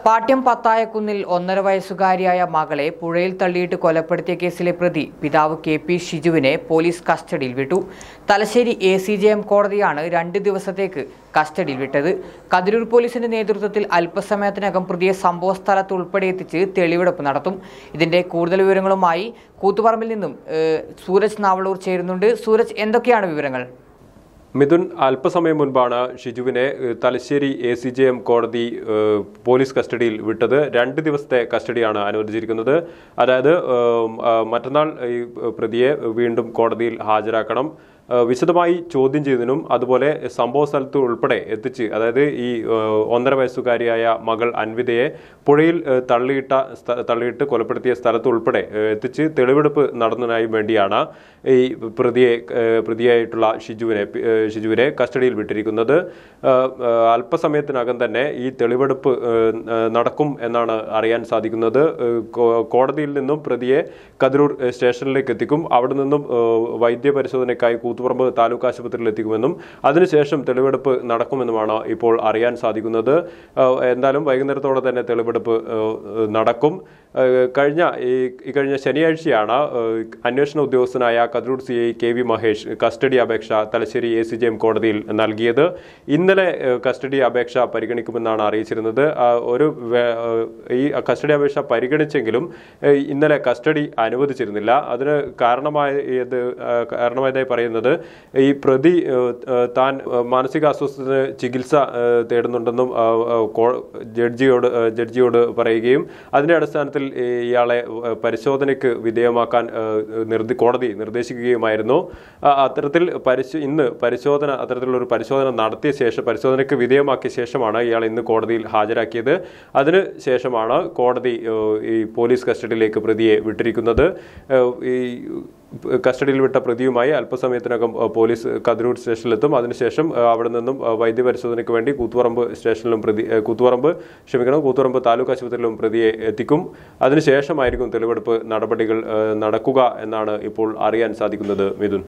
പാട്യം പത്തായക്കുന്നിൽ ഒന്നര വയസ്സുകാരിയായ മകളെ പുഴയിൽ തള്ളിയിട്ട് കൊലപ്പെടുത്തിയ കേസിലെ പ്രതി പിതാവ് കെ പി ഷിജുവിനെ പോലീസ് കസ്റ്റഡിയിൽ വിട്ടു Thalassery A C J M കോടതിയാണ് രണ്ട് ദിവസത്തേക്ക് കസ്റ്റഡിയിൽ വിട്ടത് കതിരൂർ പോലീസിന്റെ നേതൃത്വത്തിൽ അല്പസമയത്തിനകം പ്രതിയെ സംഭവ സ്ഥലത്ത് ഉൾപ്പെടെ എത്തിച്ച് തെളിവെടുപ്പ് നടത്തും ഇതിന്റെ കൂടുതൽ വിവരങ്ങളുമായി കൂത്തുപറമ്പിൽ നിന്നും ഏഹ്, സൂരജ് നാവളൂർ ചേരുന്നുണ്ട് സൂരജ് എന്തൊക്കെയാണ് വിവരങ്ങൾ മിഥുൻ അല്പസമയം മുൻപാണ് ഷിജുവിനെ ഏഹ്, Thalassery A C J M കോടതി ഏഹ്, പോലീസ് കസ്റ്റഡിയിൽ വിട്ടത് രണ്ട് ദിവസത്തെ കസ്റ്റഡിയാണ് അനുവദിച്ചിരിക്കുന്നത് അതായത് ഏഹ്, ആ, മറ്റന്നാൾ ഈ പ്രതിയെ വീണ്ടും കോടതിയിൽ ഹാജരാക്കണം ഏഹ്, വിശദമായി ചോദ്യം ചെയ്തതിനും അതുപോലെ സംഭവ സ്ഥലത്ത് ഉൾപ്പെടെ എത്തിച്ച് അതായത് ഈ ഏഹ്, ഒന്നര വയസ്സുകാരിയായ മകൾ അൻവിതയെ പുഴയിൽ ഏഹ്, തള്ളിയിട്ട സ്ഥ- തള്ളിയിട്ട് കൊലപ്പെടുത്തിയ സ്ഥലത്ത് ഉൾപ്പെടെ ഏഹ്, എത്തിച്ച് തെളിവെടുപ്പ് നടത്തുന്നതിനായി വേണ്ടിയാണ് ഈ പ്രതിയെ ഏഹ്, പ്രതിയായിട്ടുള്ള ഷിജുവിനെ ഏഹ്, ഷിജുവിനെ കസ്റ്റഡിയിൽ വിട്ടിരിക്കുന്നത് ഏഹ്, ഏഹ്, അല്പസമയത്തിനകം തന്നെ ഈ തെളിവെടുപ്പ് ഏഹ്, ഏഹ്, നടക്കും എന്നാണ് അറിയാൻ സാധിക്കുന്നത് ഏഹ്, കോ- കോടതിയിൽ നിന്നും പ്രതിയെ കതിരൂർ ഏഹ്, സ്റ്റേഷനിലേക്ക് എത്തിക്കും അവിടെ നിന്നും ഏഹ്, വൈദ്യ പരിശോധനയ്ക്കായി കൂത്തുപറമ്പ് താലൂക്ക് ആശുപത്രിയിൽ എത്തിക്കുമെന്നും അതിനുശേഷം തെളിവെടുപ്പ് നടക്കുമെന്നുമാണ് ഇപ്പോൾ അറിയാൻ സാധിക്കുന്നത് ഏഹ്, എന്തായാലും വൈകുന്നേരത്തോടെ തന്നെ തെളിവെടുപ്പ് ഏഹ്, നടക്കും ഏഹ്, കഴിഞ്ഞ ഈ ഈ കഴിഞ്ഞ ശനിയാഴ്ചയാണ് ഏഹ്, അന്വേഷണ ഉദ്യോഗസ്ഥനായ Kathirur C I K V Mahesh custody അപേക്ഷ Thalassery A C J M കോടതിയിൽ നൽകിയത് ഇന്നലെ ഏഹ്, കസ്റ്റഡി അപേക്ഷ പരിഗണിക്കുമെന്നാണ് അറിയിച്ചിരുന്നത് ആ, ഒരു വേ- ഏഹ്, ഈ കസ്റ്റഡി അപേക്ഷ പരിഗണിച്ചെങ്കിലും ഏഹ്, ഇന്നലെ കസ്റ്റഡി അനുവദിച്ചിരുന്നില്ല അതിന് കാരണമായത് ഏഹ്, കാരണമായതായി പറയുന്നത് ഈ പ്രതി ഏഹ്, ഏഹ്, താൻ ഏഹ്, മാനസിക അസ്വസ്ഥതന് ചികിത്സ ഏഹ്, തേടുന്നുണ്ടെന്നും ഏഹ്, ഏഹ്, കോ- ജഡ്ജിയോട് ഏഹ്, ജഡ്ജിയോട് പറയുകയും അതിന്റെ അടിസ്ഥാനത്തിൽ ഈ ഇയാളെ ഏഹ്, പരിശോധനയ്ക്ക് വിധേയമാക്കാൻ ഏഹ്, നിർദ്ദേ കോടതി നിർദ്ദേശിക്കുകയുമായിരുന്നു ആ, അത്തരത്തിൽ പരിശോ ഇന്ന് പരിശോധന അത്തരത്തിലുള്ള ഒരു പരിശോധന നടത്തിയ ശേഷം പരിശോധനയ്ക്ക് വിധേയമാക്കിയ ശേഷമാണ് ഇയാൾ ഇന്ന് കോടതിയിൽ ഹാജരാക്കിയത് അതിന് ശേഷമാണ് കോടതി ഏഹ്, ഈ പോലീസ് കസ്റ്റഡിയിലേക്ക് പ്രതിയെ വിട്ടിരിക്കുന്നത് ഏഹ്, ഈ കസ്റ്റഡിയിൽ വിട്ട പ്രതിയുമായി അല്പസമയത്തിനകം ഏഹ്, പോലീസ് കതിരൂർ സ്റ്റേഷനിലെത്തും അതിനുശേഷം ഏഹ്, അവിടെ നിന്നും ഏഹ്, വൈദ്യപരിശോധനയ്ക്ക് വേണ്ടി കൂത്തുപറമ്പ് സ്റ്റേഷനിലും പ്രതി ഏഹ്, കൂത്തുപറമ്പ് ക്ഷമിക്കണം കൂത്തുപറമ്പ് താലൂക്ക് ആശുപത്രിയിലും പ്രതിയെ എത്തിക്കും അതിനുശേഷമായിരിക്കും തെളിവെടുപ്പ് നടപടികൾ ഏഹ്, നടക്കുക എന്നാണ് ഇപ്പോൾ അറിയാൻ സാധിക്കുന്നത് മിഥുൻ